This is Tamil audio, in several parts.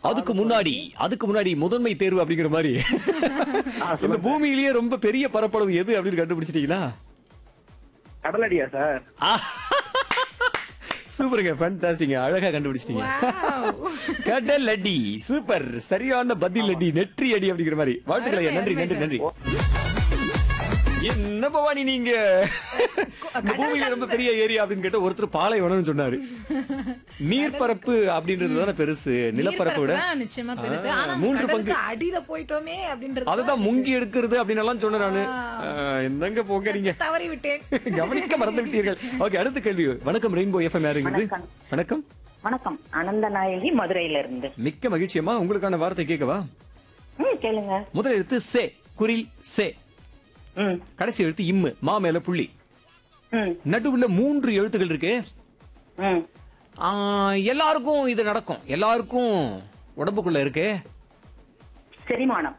அதுக்கு முன்னாடி அதுக்கு முன்னாடி முதன்மை தேர்வு அப்படிங்கிற மாதிரி இந்த பூமியிலேயே ரொம்ப பெரிய பரப்பளவு எது அப்படின்னு கண்டுபிடிச்சிட்டீங்களா கடலடியா சார் சூப்பருங்க ஃபேண்டாஸ்டிங்க அழகா கண்டுபிடிச்சிட்டீங்க கடல் அடி சூப்பர் சரியான பதில் அடி நெற்றி அடி அப்படிங்கிற மாதிரி வாழ்த்துக்களை அருமை, நன்றி அருமை நன்றி சார். நன்றி என்ன பவானி நீங்க இந்த பூமியில ரொம்ப பெரிய ஏரியா அப்படின்னு கேட்ட ஒருத்தர் பாலைவனம்னு சொன்னாரு நீர்ப்பரப்பு அப்படின்றது தானே பெருசு நிலப்பரப்பை விட நீர்ப்பரப்பு தான் நிச்சயமா பெருசு ஆ, ஆனா மூன்று கடலுக்கு பங்கு அடியில போயிட்டோமே அப்படின்றது அதுதான் முங்கி எடுக்கிறது அப்படின்னு எல்லாம் சொன்னேன் நானு ஆ, என்னங்க போங்க நீங்க தவறி விட்டேன் கவனிக்க மறந்து விட்டீர்கள் ஓகே அடுத்த கேள்வி வணக்கம் ரெயின்போ எஃப்எம் யாருங்கிறது வணக்கம். வணக்கம் வணக்கம் அனந்த நாயகி மதுரையில இருந்து மிக்க மகிழ்ச்சியம்மா உங்களுக்கான வார்த்தை கேட்கவா ம் கேளுங்க முதல் எழுத்து சே குரில் சே ம் கடைசி எழுத்து இம்மு மா மேல புள்ளி ம் நடுவுல மூன்று எழுத்துக்கள் இருக்கு ம் ஆ, எல்லாருக்கும் இது நடக்கும் எல்லாருக்கும் உடம்புக்குள்ள இருக்கு செரிமானம்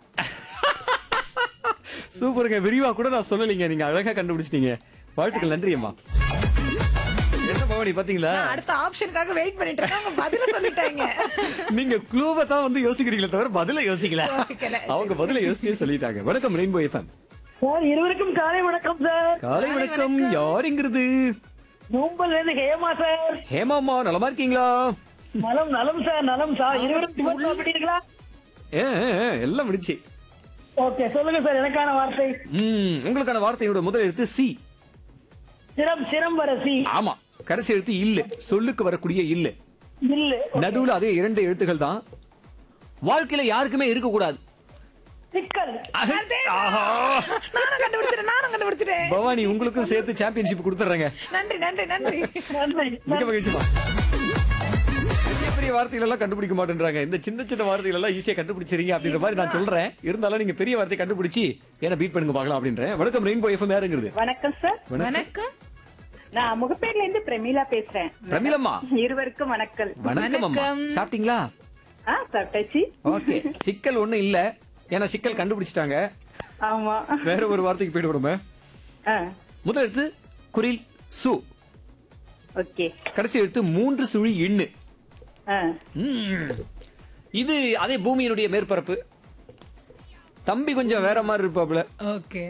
சூப்பருங்க விரிவா கூட நான் சொல்லலைங்க நீங்க அழகா கண்டுபிடிச்சிட்டீங்க வாழ்த்துக்கள் நன்றி அம்மா என்ன பவானி பாத்தீங்களா நான் அடுத்த ஆப்ஷனுக்காக வெயிட் பண்ணிட்டு இருக்கேன் அவங்க பதில சொல்லிட்டாங்க நீங்க க்ளூவை தான் வந்து யோசிக்கிறீங்களே தவிர பதில யோசிக்கல யோசிக்கல. அவங்க பதில யோசிச்சே சொல்லிட்டாங்க வணக்கம் ரெயின்போ எஃப்எம் சார் இருவருக்கும் காலை வணக்கம் சார் காலை வணக்கம் யாருங்கிறது மும்பைல இருந்து ஹேமா சார் ஹேமாமா நலமா இருக்கீங்களா நலம் நலம் சார் நலம் சார் இருவரும் டிபன் சாப்பிட்டீங்களா ஏ, ஏ, ஏ, எல்லாம் முடிச்சு ஓகே சொல்லுங்க சார் எனக்கான வார்த்தை ம், உங்களுக்கான வார்த்தையோட முதல் எழுத்து சி சிரம் சிரம்பரசி ஆமா கடைசி எழுத்து இல்ல சொல்லுக்கு வரக்கூடிய இல்ல இல்லு நடுவுல அதே இரண்டு எழுத்துக்கள் தான் வாழ்க்கையில யாருக்குமே இருக்க கூடாது சிக்கல் ஆஹா. நானும் கண்டுபிடிச்சிட்டேன் நானும் கண்டுபிடிச்சிட்டேன் பவானி உங்களுக்கும் சேர்த்து சாம்பியன்ஷிப் கொடுத்துறேங்க நன்றி நன்றி நன்றி நன்றி மிக மகிழ்ச்சிமா பெரிய பெரிய வார்த்தைகள் எல்லாம் கண்டுபிடிக்க மாட்டேன்றாங்க இந்த சின்ன சின்ன வார்த்தைகள் எல்லாம் ஈஸியா கண்டுபிடிச்சிருங்க அப்படின்ற மாதிரி நான் சொல்றேன் இருந்தாலும் நீங்க பெரிய வார்த்தை கண்டுபிடிச்சு என்ன பீட் பண்ணுங்க பார்க்கலாம் அப்படின்றேன் வணக்கம் ரெயின்போ எஃப்எம் யாருங்கிறது வணக்கம் சார் வணக்கம் நான் முகப்பேர்ல இருந்து பிரமீளா பேசுறேன் பிரமிளம்மா இருவருக்கும் வணக்கம் வணக்கம் அம்மா வணக்கம். சாப்பிட்டீங்களா ஆ சாப்பிட்டாச்சு ஓகே சிக்கல் ஒண்ணும் இல்ல ஏன்னா சிக்கல் கண்டுபிடிச்சிட்டாங்க ஆமா வேற ஒரு வார்த்தைக்கு போயிட்டு விடுமே ஆ முதல் எழுத்து குரில் சு ஓகே கடைசி எழுத்து மூன்று சுழி எண்ணு ஆ ம். இது அதே பூமியினுடைய மேற்பரப்பு தம்பி கொஞ்சம் வேற மாதிரி இருப்பாப்ல ஓகே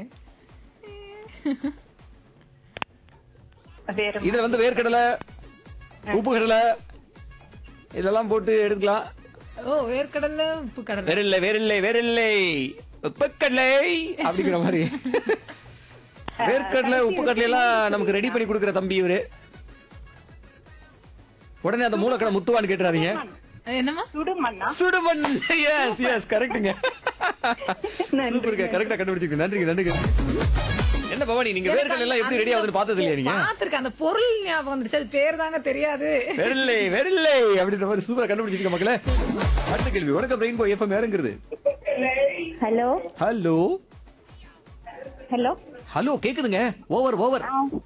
வேற இதுல வந்து வேர்க்கடலை உப்பு கடலை இதெல்லாம் போட்டு எடுக்கலாம் ஓ வேர்க்கடல்ல உப்பு கடலை வேறில்லை வேறில்லை வேறில்லை உப்புக்கடலை அப்படிங்கிற மாதிரி வேர்க்கடலை உப்பு கடலை எல்லாம் நமக்கு ரெடி பண்ணி கொடுக்குற தம்பி இவரு உடனே அந்த மூலக்கடை முத்துவான்னு கேட்டுறாதீங்க என்னமா சுடுமண்ணா சுடுமண் எஸ் எஸ் கரெக்ட்டுங்க சூப்பருங்க கரெக்டா கண்டுபிடிச்சிருக்கு நன்றிங்க நன்றிங்க என்ன பவானி நீங்க வேர்க்கடலை எல்லாம் எப்படி ரெடி ஆகுதுன்னு பார்த்தது இல்லையா நீங்க பாத்திருக்கேன் அந்த பொருள் ஞாபகம் வந்துருச்சு அது பேர் தாங்க தெரியாது வெறில்லை வெறில்லை அப்படின்ற மாதிரி சூப்பரா கண்டுபிடிச்சிருக்க மக்களே அடுத்த கேள்வி வணக்கம் ரெயின்போ எஃப்எம் யாருங்கிறது ஹலோ ஹலோ ஹலோ ஹலோ கேக்குதுங்க ஓவர் ஓவர்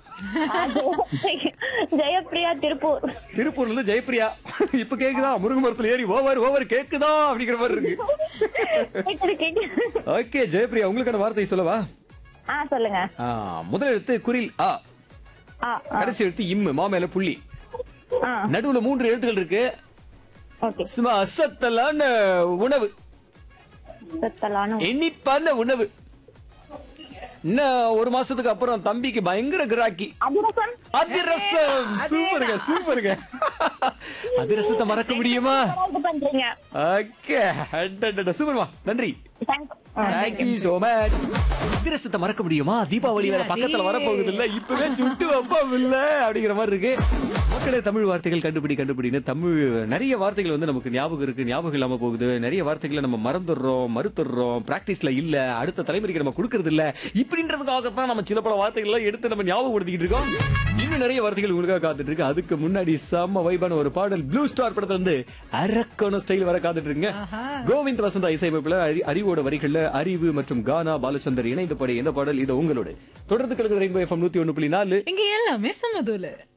ஜெயப்பிரியா திருப்பூர் திருப்பூர்ல இருந்து ஜெயப்பிரியா இப்ப கேக்குதா முருங்க மரத்துல ஏறி ஓவர் ஓவர் கேக்குதா அப்படிங்கிற மாதிரி இருக்கு ஓகே ஜெயப்பிரியா உங்களுக்கான வார்த்தை சொல்லவா ஆ சொல்லுங்க ஆ, முதல் எழுத்து குரில் ஆ ஆ கடைசி எழுத்து இம்மு மா மேல புள்ளி ஆ நடுவுல மூன்று எழுத்துக்கள் இருக்கு ஓகே சும்மா அசத்தலான உணவு சத்தலான இனிப்பான உணவு இன்னும் ஒரு மாசத்துக்கு அப்புறம் தம்பிக்கு பயங்கர கிராக்கி அதிரசம் அதிரசம் சூப்பருங்க சூப்பருங்க அதிரசத்தை மறக்க முடியுமா இது பண்றீங்க ஓகே சூப்பர்மா நன்றி தேங்க்ஸ் தேங்க்யூ சோ மச் அதிரசத்தை மறக்க முடியுமா தீபாவளி வேற பக்கத்துல வரப்போகுது இல்ல இப்பவே சுட்டு வைப்போம் இல்ல அப்படிங்கிற மாதிரி இருக்கு மக்களே தமிழ் வார்த்தைகள் கண்டுபிடி கண்டுபிடின்னு தமிழ் நிறைய வார்த்தைகள் வந்து நமக்கு ஞாபகம் இருக்கு ஞாபகம் இல்லாம போகுது நிறைய வார்த்தைகளை நம்ம மறந்துடுறோம் மறுத்துடுறோம் பிராக்டிஸ்ல இல்ல அடுத்த தலைமுறைக்கு நம்ம கொடுக்கறது இல்ல இப்படின்றதுக்காகத்தான் நம்ம சில பல வார்த்தைகள் எல்லாம் எடுத்து நம்ம ஞாபகப்படுத்திக்கிட்டு இருக்கோம் இன்னும் நிறைய வார்த்தைகள் உங்களுக்காக காத்துட்டு இருக்கு அதுக்கு முன்னாடி செம்ம வைபான ஒரு பாடல் ப்ளூ ஸ்டார் படத்துல இருந்து அரக்கோண ஸ்டைல் வர காத்துட்டு இருக்குங்க கோவிந்த் வசந்தா இசையமைப்புல அறி- அறிவோட வரிகள்ல அறிவு மற்றும் கானா பாலச்சந்தர் இணைந்த படை இந்த பாடல் இது உங்களோட தொடர்ந்து கிழக்கு ரெயின்போ எஃப்எம் நூத்தி ஒண்ணு புள்ளி நாலு இங்க எல்லாமே சமதூல